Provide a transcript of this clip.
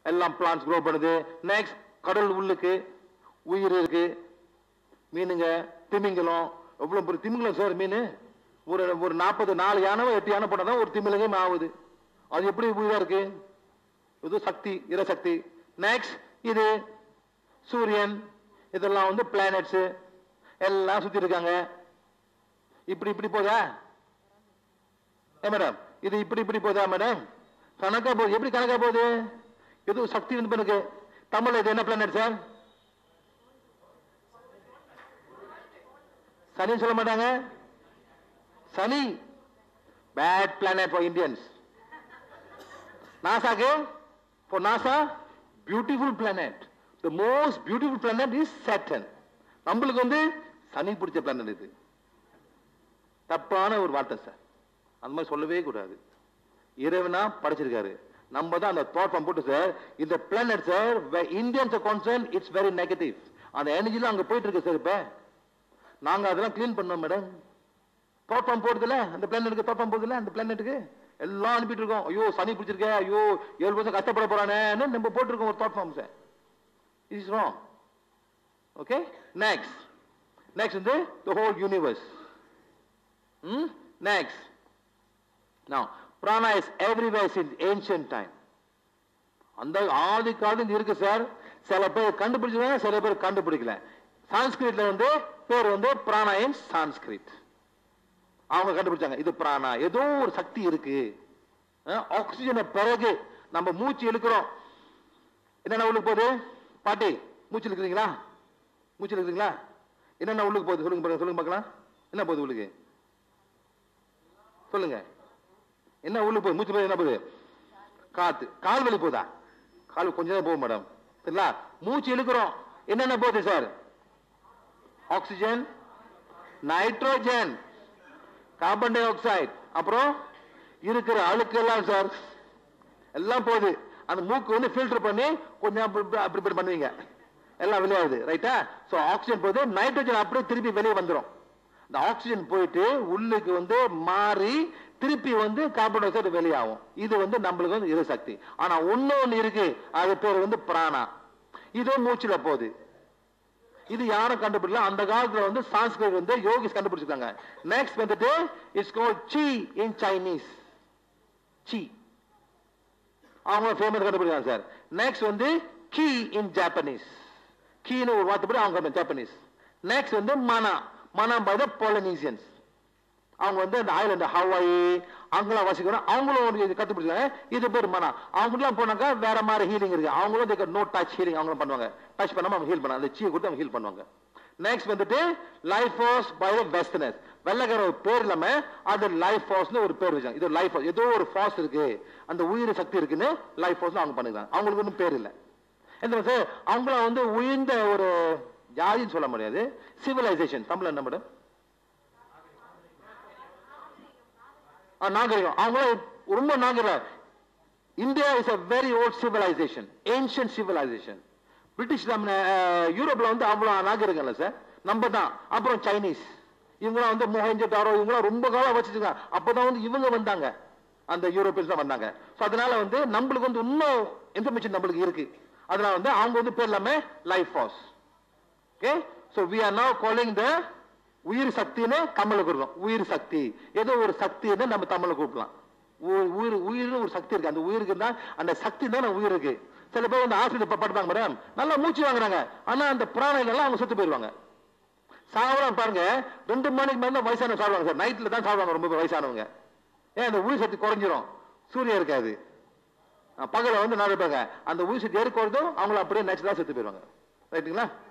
எல்லாம் plans grow பண்ணுது next கடல் உள்ளுக்கு உயிர் இருக்கு மீனுங்க திமிங்கலம் எவ்வளவு பெரிய திமிங்கலம் சார் மீன் ஒரு ஒரு நாற்பது நாலு யானை எட்டு யானை போட்டால் தான் ஒரு திமிங்கலமே ஆகுது அது எப்படி உயிரா இருக்கு இது சக்தி இரசக்தி நெக்ஸ்ட் இது சூரியன் இதெல்லாம் வந்து பிளானட்ஸ் எல்லாம் சுத்தி இருக்காங்க இப்படி இப்படி போதா ஏ மேடம் இது இப்படி இப்படி போதா மேடம் கணக்கா போகுது எப்படி கணக்கா போகுது இது சக்தி வந்து எனக்கு தமிழ்ல இது என்ன பிளானட் சார் சனின்னு சொல்ல மாட்டாங்க Shani bad planet for Indians நாசாக்கு for NASA beautiful planet the most beautiful planet is Saturn நம்மளுக்கு வந்து சனி பிடிச்ச பிளானட் இது தப்பான ஒரு வார்த்தை சார் அந்த மாதிரி சொல்லவே கூடாது இறைவனா படைச்சிருக்காரு நம்ம தான் அந்த தாட் ஃபார்ம் போட்டு சார் இந்த planet sir Indians concern it's very negative அந்த எனர்ஜிலாம் அங்க போயிட்டு இருக்கு சார் இப்ப நாங்க அதெல்லாம் க்ளீன் பண்ணோம் மேடம் தாட் ஃபார்ம் போடுதுல அந்த பிளானட்டுக்கு தாட் ஃபார்ம் போடுதுல அந்த பிளானட்டுக்கு எல்லாம் அனுப்பிட்டு இருக்கோம் ஐயோ சனி பிடிச்சிருக்கே ஐயோ ஏழு வருஷம் கஷ்டப்பட போறானேன்னு நம்ம போட்டிருக்கோம் ஒரு thought forms is wrong okay next next வந்து the whole universe hmm next Now, prana is everywhere since ancient time. அந்த ஆதி காலம் இருக்கு சார் சில பேர் கண்டுபிடிச்சிருக்காங்க சில பேர் கண்டுபிடிக்கல சான்ஸ்கிரிட்ல வந்து பேர் வந்து பிராணா இன் சான்ஸ்கிரிட் அவங்க கண்டுபிடிச்சாங்க இது பிராணா ஏதோ ஒரு சக்தி இருக்கு ஆக்சிஜனை பிறகு நம்ம மூச்சு இழுக்கிறோம் என்னென்ன உள்ளுக்கு போகுது பாட்டி மூச்சு இழுக்கிறீங்களா மூச்சு இழுக்கிறீங்களா என்னென்ன உள்ளுக்கு போகுது சொல்லுங்க பாருங்க, சொல்லுங்க பார்க்கலாம் என்ன போகுது உள்ளுக்கு சொல்லுங்க என்ன உள்ள போகுது மூச்சு போகுது என்ன போகுது காத்து கால் வலி போதா கால் கொஞ்சம் தான் போகும் மேடம் சரிங்களா மூச்சு இழுக்கிறோம் என்னென்ன போகுது sir oxygen nitrogen carbon dioxide அப்புறம் இருக்கிற அழுக்கு எல்லாம் சார் எல்லாம் போகுது அந்த மூக்கு வந்து ஃபில்டர் பண்ணி கொஞ்சம் அப்படி இப்படி- அப்படி இப்படி பண்ணுவீங்க எல்லாம் வெளியாகுது ரைட்டா சோ ஆக்சிஜன் போகுது நைட்ரோஜன் அப்படியே திருப்பி வெளியே வந்துரும் இந்த ஆக்சிஜன் போயிட்டு உள்ளுக்கு வந்து மாறி திருப்பி வந்து கார்பன் டை ஆக்சைடு வெளியாகும் இது வந்து நம்மளுக்கு வந்து இரு சக்தி ஆனா ஒண்ணு இருக்கு அது பேர் வந்து பிராணா இதுவும் மூச்சுல போகுது இது யாரும் கண்டுபிடிக்கல அந்த காலத்துல வந்து சான்ஸ்கிரிட் வந்து யோகிஸ் கண்டுபிடிச்சிருக்காங்க நெக்ஸ்ட் வந்துட்டு it's called chi in Chinese chi அவங்க ஃபேமஸ் கண்டுபிடிக்கிறாங்க சார் நெக்ஸ்ட் வந்து கீ இன் ஜாப்பனீஸ் கீன்னு ஒரு வார்த்தை படி அவங்க ஜாப்பனீஸ் நெக்ஸ்ட் வந்து மனா மனா பை த பொலனீசியன்ஸ் அவங்க வந்து இந்த ஐலண்ட் ஹவாயி அங்கெல்லாம் வசிக்கணும் அவங்களும் ஒரு இது கண்டுபிடிச்சாங்க இது பேர் மனா அவங்களாம் போனாக்கா வேற மாதிரி ஹீலிங் இருக்கு அவங்களும் நோ டச் ஹீலிங் அவங்களும் பண்ணுவாங்க டச் பண்ணாம அவங்க ஹீல் பண்ணுவாங்க அந்த சீ கொடுத்து அவங்க ஹீல் பண்ணுவாங்க நெக்ஸ்ட் வந்துட்டு life force by the westerners வெள்ளக்கார ஒரு பேர் இல்லாம அது லைஃப் ஃபோர்ஸ்னு ஒரு பேர் வச்சாங்க இது லைஃப் ஃபோர்ஸ் ஏதோ ஒரு ஃபார்ஸ் இருக்கு அந்த உயிர் சக்தி இருக்குன்னு லைஃப் ஃபோர்ஸ் அவங்க பண்ணிருக்காங்க அவங்களுக்கு ஒன்றும் பேர் இல்லை எந்த சார் அவங்கள வந்து உயர்ந்த ஒரு ஜாதின்னு சொல்ல முடியாது சிவிலைசேஷன் தமிழ் என்ன மேடம் ஆ, நாகரிகம் அவங்களும் ரொம்ப நாகரிகம் India is a very old civilisation ancient civilisation British நம்ம அஹ், யூரோப்ல வந்து அவ்வளவு நாகரிகம் இல்லை சார் நம்ம தான் அப்புறம் சைனீஸ் இவங்களாம் வந்து மொஹஞ்சதாரோ இவங்களாம் ரொம்ப காலம் வச்சிருக்காங்க அப்பதான் வந்து இவங்க வந்தாங்க அந்த யூரோப்பியன்ஸ் தான் வந்தாங்க ஸோ அதனால வந்து நம்மளுக்கு வந்து இன்னும் இன்ஃபர்மேஷன் நம்மளுக்கு இருக்கு அதனால வந்து அவங்க வந்து பேர் எல்லாமே life force okay so we are now calling the உயிர் சக்தின்னு தமிழ்ல கூப்பிடுறோம் உயிர் சக்தி ஏதோ ஒரு சக்தின்னு நம்ம தமிழ்ல கூப்பிடலாம் உ- உயிர் உயிர்னு ஒரு சக்தி இருக்கு அந்த உயிருக்கு தான் அந்த சக்தி தான் உயிர் இருக்கு சில பேர் வந்து ஆசிரியர் படுப்பாங்க மேடம் நல்லா மூச்சு வாங்குறாங்க ஆனா அந்த பிராணிகள் எல்லாம் அவங்க செத்து போயிடுவாங்க சாவரம் பாருங்க ரெண்டு மணிக்கு மேல தான் வயசானவங்க சாப்பிடுவாங்க சார் நைட்ல தான் சாப்பிடுவாங்க ரொம்ப பேர் வயசானவங்க ஏன் அந்த உயிர் சக்தி குறைஞ்சிரும் சூரியன் இருக்காது அஹ் பகல வந்து நாலு பேங்க அந்த உயிர் சக்தி ஏறி குறைதும் அவங்கள அப்படியே நேச்சுரலா செத்து போயிடுவாங்க ரைட்டுங்களா